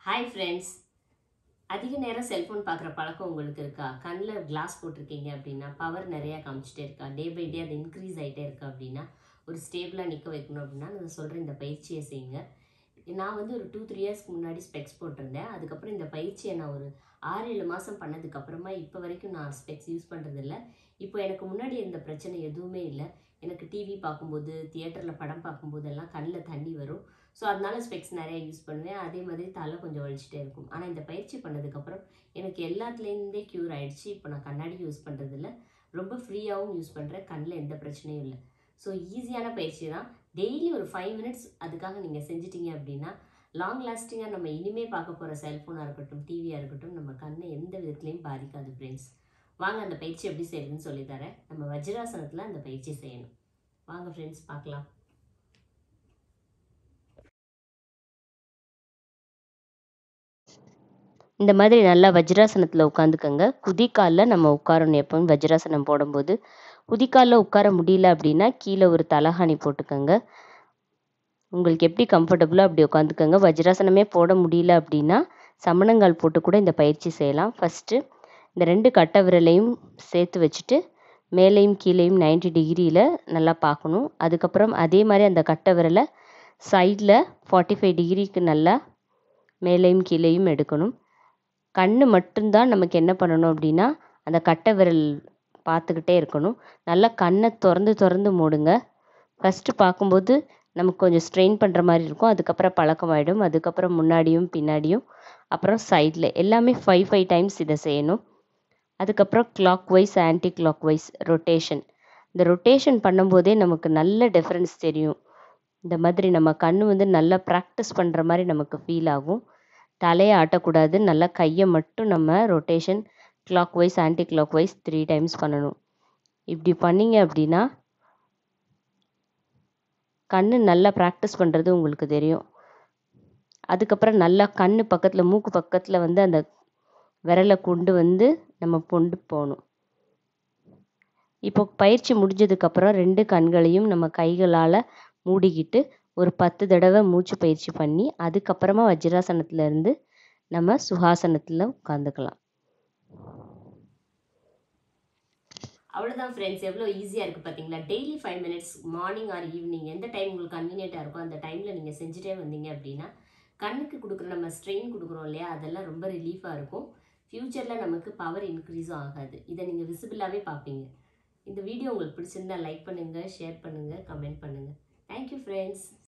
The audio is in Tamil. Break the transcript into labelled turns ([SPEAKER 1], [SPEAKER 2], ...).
[SPEAKER 1] ஹாய் ஃப்ரெண்ட்ஸ் அதிக நேரம் செல்ஃபோன் பார்க்குற பழக்கம் உங்களுக்கு இருக்கா கண்ணில் கிளாஸ் போட்டிருக்கீங்க அப்படின்னா பவர் நிறையா காமிச்சிட்டே இருக்கா டே பை டே அது இன்க்ரீஸ் ஆகிட்டே இருக்கா அப்படின்னா ஒரு ஸ்டேபிளாக நிற்க வைக்கணும் அப்படின்னா நான் சொல்கிற இந்த பயிற்சியை செய்யுங்க நான் வந்து ஒரு டூ த்ரீ இயர்ஸ்க்கு முன்னாடி ஸ்பெக்ஸ் போட்டிருந்தேன் அதுக்கப்புறம் இந்த பயிற்சியை நான் ஒரு ஆறு ஏழு மாதம் பண்ணதுக்கப்புறமா இப்போ வரைக்கும் நான் ஸ்பெக்ஸ் யூஸ் பண்ணுறதில்ல இப்போ எனக்கு முன்னாடி இருந்த பிரச்சனை எதுவுமே இல்லை எனக்கு டிவி பார்க்கும்போது தியேட்டரில் படம் பார்க்கும்போது எல்லாம் கண்ணில் தண்ணி வரும் ஸோ அதனால ஸ்பெக்ஸ் நிறைய யூஸ் பண்ணுவேன் அதே மாதிரி தலை கொஞ்சம் வலிச்சிட்டே இருக்கும் ஆனால் இந்த பயிற்சி பண்ணதுக்கப்புறம் எனக்கு எல்லாத்துலேருந்தே க்யூர் ஆயிடுச்சு இப்போ நான் கண்ணாடி யூஸ் பண்ணுறதில்ல ரொம்ப ஃப்ரீயாகவும் யூஸ் பண்ணுறேன் கண்ணில் எந்த பிரச்சனையும் இல்லை ஸோ ஈஸியான பயிற்சி தான் டெய்லி ஒரு ஃபைவ் மினிட்ஸ் அதுக்காக நீங்கள் செஞ்சிட்டீங்க அப்படின்னா லாங் லாஸ்டிங்காக நம்ம இனிமே பார்க்க போகிற செல்ஃபோனாக இருக்கட்டும் டிவியாக இருக்கட்டும் நம்ம கண்ணை எந்த விதத்துலையும் பாதிக்காது ஃப்ரெண்ட்ஸ் வாங்க அந்த பயிற்சி எப்படி செய்யுதுன்னு சொல்லித்தரேன் நம்ம வஜ்ராசனத்தில் அந்த பயிற்சி செய்யணும் வாங்க ஃப்ரெண்ட்ஸ் பார்க்கலாம்
[SPEAKER 2] இந்த மாதிரி நல்லா வஜ்ராசனத்தில் உட்காந்துக்கங்க குதிக்காலில் நம்ம உட்காரணும் எப்பவும் வஜ்ராசனம் போடும்போது குதிக்காலில் உட்கார முடியல அப்படின்னா கீழே ஒரு தலகாணி போட்டுக்கோங்க உங்களுக்கு எப்படி கம்ஃபர்டபுளோ அப்படி உட்காந்துக்கோங்க வஜ்ராசனமே போட முடியல அப்படின்னா சமணங்கால் போட்டு கூட இந்த பயிற்சி செய்யலாம் ஃபஸ்ட்டு இந்த ரெண்டு கட்டை விரலையும் சேர்த்து வச்சுட்டு மேலேயும் கீழேயும் நைன்டி டிகிரியில் நல்லா பார்க்கணும் அதுக்கப்புறம் அதே மாதிரி அந்த கட்டை விரலை சைடில் ஃபார்ட்டி ஃபைவ் டிகிரிக்கு நல்லா மேலேயும் கீழேயும் எடுக்கணும் கண் மட்டும்தான் நமக்கு என்ன பண்ணணும் அப்படின்னா அந்த கட்டை விரல் பார்த்துக்கிட்டே இருக்கணும் நல்லா கண்ணை திறந்து திறந்து மூடுங்க ஃபஸ்ட்டு பார்க்கும்போது நமக்கு கொஞ்சம் ஸ்ட்ரெயின் பண்ணுற மாதிரி இருக்கும் அதுக்கப்புறம் பழக்கமாயிடும் அதுக்கப்புறம் முன்னாடியும் பின்னாடியும் அப்புறம் சைடில் எல்லாமே ஃபைவ் ஃபைவ் டைம்ஸ் இதை செய்யணும் அதுக்கப்புறம் clockwise anticlockwise rotation இந்த ரொட்டேஷன் பண்ணும்போதே நமக்கு நல்ல டிஃப்ரென்ஸ் தெரியும் இந்த மாதிரி நம்ம கண் வந்து நல்லா ப்ராக்டிஸ் பண்ணுற மாதிரி நமக்கு ஃபீல் ஆகும் தலையை ஆட்டக்கூடாது நல்லா கையை மட்டும் நம்ம rotation clockwise anticlockwise three times பண்ணணும் இப்படி பண்ணிங்க அப்படின்னா கண் நல்லா ப்ராக்டிஸ் பண்ணுறது உங்களுக்கு தெரியும் அதுக்கப்புறம் நல்லா கண் பக்கத்தில் மூக்கு பக்கத்தில் வந்து அந்த விரலை கொண்டு வந்து நம்ம கொண்டு போகணும் இப்போ பயிற்சி முடிஞ்சதுக்கப்புறம் ரெண்டு கண்களையும் நம்ம கைகளால் மூடிக்கிட்டு ஒரு பத்து தடவை மூச்சு பயிற்சி பண்ணி அதுக்கப்புறமா வஜ்ராசனத்துல இருந்து நம்ம சுகாசனத்தில் உட்காந்துக்கலாம்
[SPEAKER 1] அவ்வளோதான் ஃப்ரெண்ட்ஸ் எவ்வளோ ஈஸியாக இருக்குது பார்த்தீங்களா daily five minutes morning or evening எந்த டைம் உங்களுக்கு கன்வீனியண்ட்டாக இருக்கோ அந்த டைமில் நீங்கள் செஞ்சுட்டே வந்தீங்க அப்படின்னா கண்ணுக்கு கொடுக்குற நம்ம ஸ்ட்ரெயின் கொடுக்குறோம் இல்லையா அதெல்லாம் ரொம்ப ரிலீஃபாக இருக்கும் ஃப்யூச்சரில் நமக்கு பவர் இன்க்ரீஸும் ஆகாது இதை நீங்கள் விசிபிளாகவே பார்ப்பீங்க இந்த வீடியோ உங்களுக்கு பிடிச்சிருந்தா லைக் பண்ணுங்கள் ஷேர் பண்ணுங்கள் கமெண்ட் பண்ணுங்கள் தேங்க்யூ ஃப்ரெண்ட்ஸ்